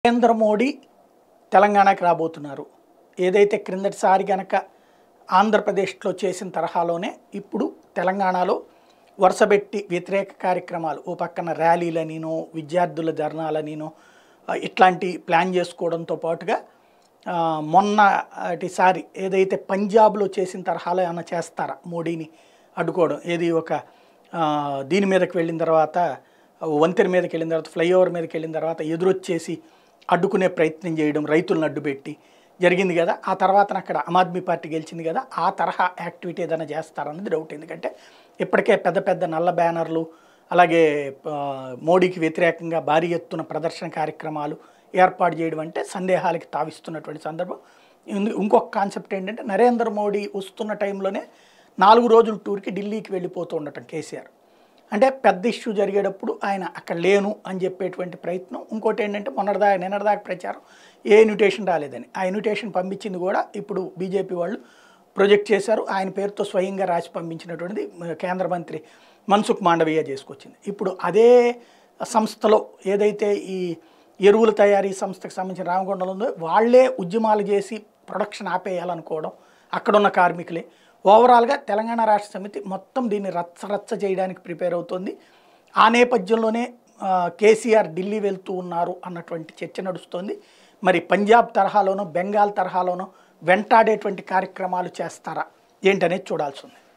నరేంద్ర మోడీ తెలంగాణకి రాబోతున్నారు ఏదైతే క్రిందటిసారి గనక ఆంధ్రప్రదేశ్లో చేసిన తరహాలోనే ఇప్పుడు తెలంగాణలో వరుసబెట్టి వ్యతిరేక కార్యక్రమాలు ఓ పక్కన ర్యాలీలనినో విద్యార్థుల ధర్నాలనినో ఆ, ఇట్లాంటి ప్లాన్ చేసుకోవడంతో పాటుగా ఆ, మొన్నటిసారి ఏదైతే పంజాబ్లో చేసిన తరహాలో ఏమైనా చేస్తారా మోడీని అడ్డుకోవడం ఏది ఒక ఆ, దీని మీదకి వెళ్ళిన తర్వాత వంతెన మీదకి వెళ్ళిన తర్వాత ఫ్లైఓవర్ మీదకి వెళ్ళిన తర్వాత ఎదురొచ్చేసి అడ్డుకునే ప్రయత్నం చేయడం రైతులను అడ్డుపెట్టి జరిగింది కదా ఆ తర్వాత అక్కడ ఆమ్ ఆద్మీ పార్టీ గెలిచింది కదా ఆ తరహా యాక్టివిటీ ఏదైనా చేస్తారన్నది డౌట్ ఎందుకంటే ఇప్పటికే పెద్ద పెద్ద నల్ల బ్యానర్లు అలాగే ఆ, మోడీకి వ్యతిరేకంగా భారీ ఎత్తున ప్రదర్శన కార్యక్రమాలు ఏర్పాటు చేయడం అంటే సందేహాలకి తావిస్తున్నటువంటి సందర్భం ఇందు- ఇంకొక కాన్సెప్ట్ ఏంటంటే నరేంద్ర మోడీ వస్తున్న టైంలోనే నాలుగు రోజుల టూర్కి ఢిల్లీకి వెళ్ళిపోతూ ఉండటం కేసీఆర్ అంటే పెద్ద ఇష్యూ జరిగేటప్పుడు ఆయన అక్కడ లేను అని చెప్పేటువంటి ప్రయత్నం ఇంకోటి ఏంటంటే మొన్నటిదాకా నిన్నటిదాకా ప్రచారం ఏ ఇన్విటేషన్ రాలేదని ఆ ఇన్విటేషన్ పంపించింది కూడా ఇప్పుడు బీజేపీ వాళ్ళు ప్రొజెక్ట్ చేశారు ఆయన పేరుతో స్వయంగా రాసి పంపించినటువంటిది మ- కేంద్ర మంత్రి మన్సుఖ్ మాండవీయ చేసుకొచ్చింది ఇప్పుడు అదే సంస్థలో ఏదైతే ఈ ఎరువుల తయారీ సంస్థకు సంబంధించిన రామగుండంలో ఉందో వాళ్ళే ఉద్యమాలు చేసి ప్రొడక్షన్ ఆపేయాలనుకోవడం అక్కడున్న కార్మికులే ఓవరాల్గా తెలంగాణ రాష్ట్ర సమితి మొత్తం దీన్ని రచ్చ రచ్చ చేయడానికి ప్రిపేర్ అవుతోంది ఆ నేపథ్యంలోనే ఆ, కేసీఆర్ ఢిల్లీ వెళ్తూ ఉన్నారు అన్నటువంటి చర్చ నడుస్తోంది మరి పంజాబ్ తరహాలోనో బెంగాల్ తరహాలోనో వెంటాడేటువంటి కార్యక్రమాలు చేస్తారా ఏంటనేది చూడాల్సి ఉంది